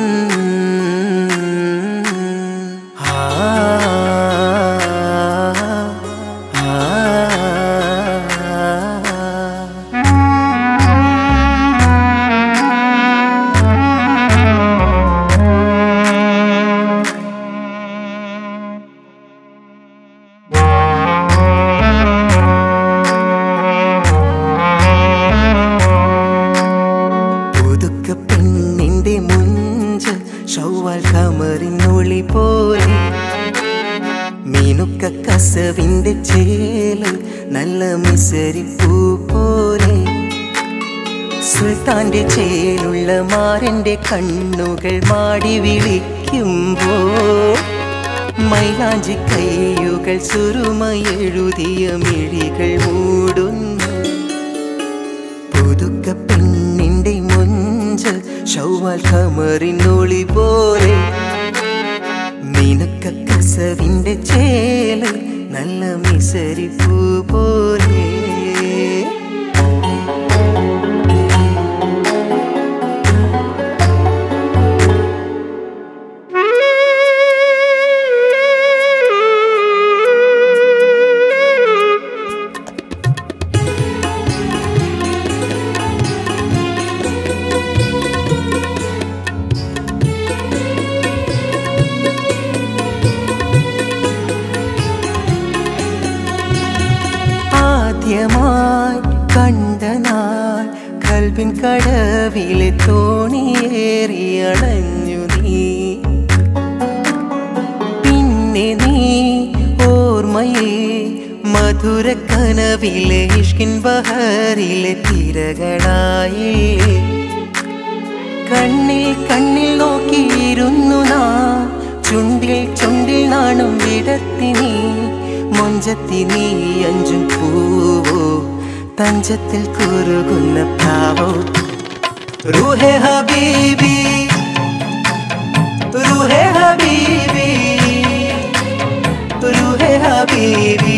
ആ, ആ, ആ. പുതുക്ക പെണ്ണിന്റെ മുഞ്ച് ഷൗവാൽ കമറിനൊളി പോലെ മീനുക്ക കസവിന്റെ ചേല് നല്ല മിസരിപ്പൂ പോലെ സുൽത്താന്റെ ചേലുള്ള മാരന്റെ കണ്ണുകൾ മാടി വിളിക്കുമ്പോൾ മൈലാഞ്ചി കൈയുകൾ സുറുമയെഴുതിയ മിഴികൾ മൂടുന്നു പുതുക്ക പെണ്ണിന്റെ മുഞ്ച് ഷൗവാൽ കമറിനൊളി പോലെ മിനുക്ക കസവിന്റെ ചേല് നല്ല മിസരിപ്പൂ പോലെ ആദ്യമായി കണ്ട നാൾ കൽവിൻ കടവിലെ തോണിയേറി അടഞ്ഞു നീ പിന്നെ നീ ഓർമ്മയിൽ മധുര കനവിലെ ഇഷ്കിൻ ബഹറിലെ തിരകളായി കണ്ണിൽ കണ്ണിൽ നോക്കിയിരുന്നു നാ ചുണ്ടിൽ ചുണ്ടിൽ നാണും വിടത്തി നീ മൊഞ്ചത്തി നീ അഞ്ചും പൂവോ തഞ്ചത്തിൽ കുറുകുന്ന പ്രാവോ റൂഹെ ഹബീബി റൂഹെ ഹബീബി റൂഹെ ഹബീബി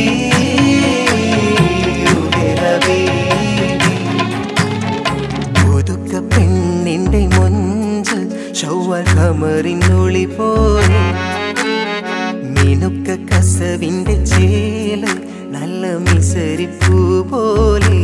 റൂഹെ ഹബീബി ഒതുക്ക പെണ്ണിന്റെ മൊഞ്ച് ഷൗവൽ കമറിനൊളി പോലെ മിനുക്ക കസവിന്റെ ചേല് നല്ല മിസരിപ്പൂ പോലെ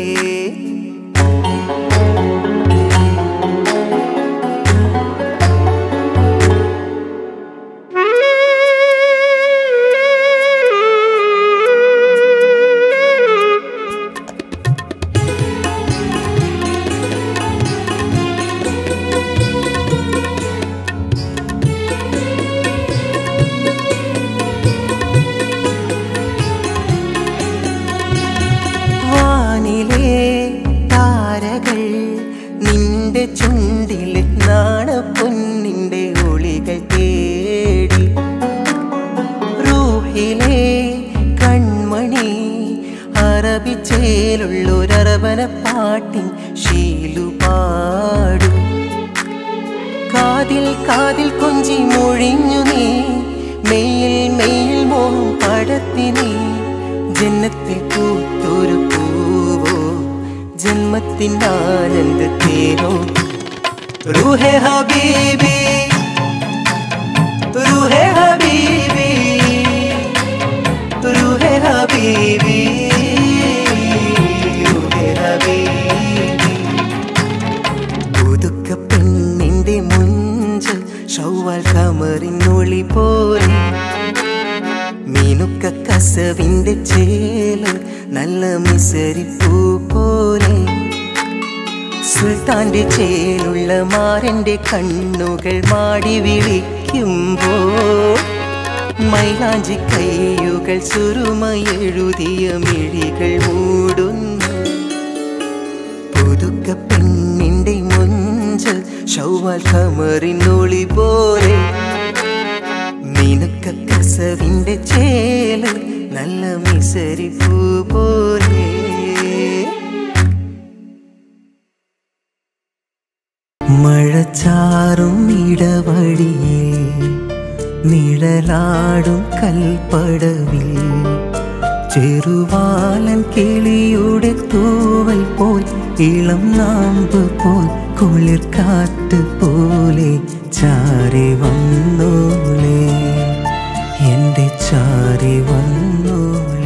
വാനിലെ താരകൾ നിന്റെ ചുണ്ടിലെ നാണപ്പൊന്നിന്റെ ഒളികൾ തേടി റൂഹിലെ കൺമണി അറബിച്ചേലുള്ളൊരറബന പാട്ടിൻ ശീലു പാടും കാതിൽ കാതിൽ കൊഞ്ചി മൊഴിഞ്ഞു നീ മെയിൽ മെയിൽ മോഹം പടത്തിനി ജന്നത്തിൽ പൂത്തൊരു പൂവോ ജന്മത്തിൻ ആനന്ദത്തേനോ റൂഹെ ഹബീബി റൂഹെ ഹബീബി റൂഹെ ഹബീബി റൂഹെ ഹബീബി പുതുക്ക പെണ്ണിന്റെ മുഞ്ച് ഷൗവാൽ കമറിനൊളി പോലെ മീനുക്ക കസവിന്റെ ചേല് നല്ല മിസരിപ്പൂ പോലെ സുൽത്താന്റെ ചേലുള്ള മാരന്റെ കണ്ണുകൾ മാടി വിളിക്കുമ്പോൾ മൈലാഞ്ചി കൈയുകൾ സുറുമയെഴുതിയ മിഴികൾ മൂടുന്നു പുതുക്ക പെണ്ണിന്റെ മൊഞ്ച് ഷൗവാൽ കമറിനൊളി പോലെ മിനുക്ക കസവിന്റെ ചേല് നല്ല മിസരിപ്പൂ പോലെ മഴച്ചാറും ഇടവഴിയിൽ നിഴലാടും കൽപ്പടവിൽ ചെറുവാലൻ കിളിയുടെ തൂവൽ പോൽ ഇളം നാമ്പ് പോൽ കുളിർ കാറ്റ് പോലെ ചാരി വന്നോളേ എൻ്റെ ചാരി വന്നോളേ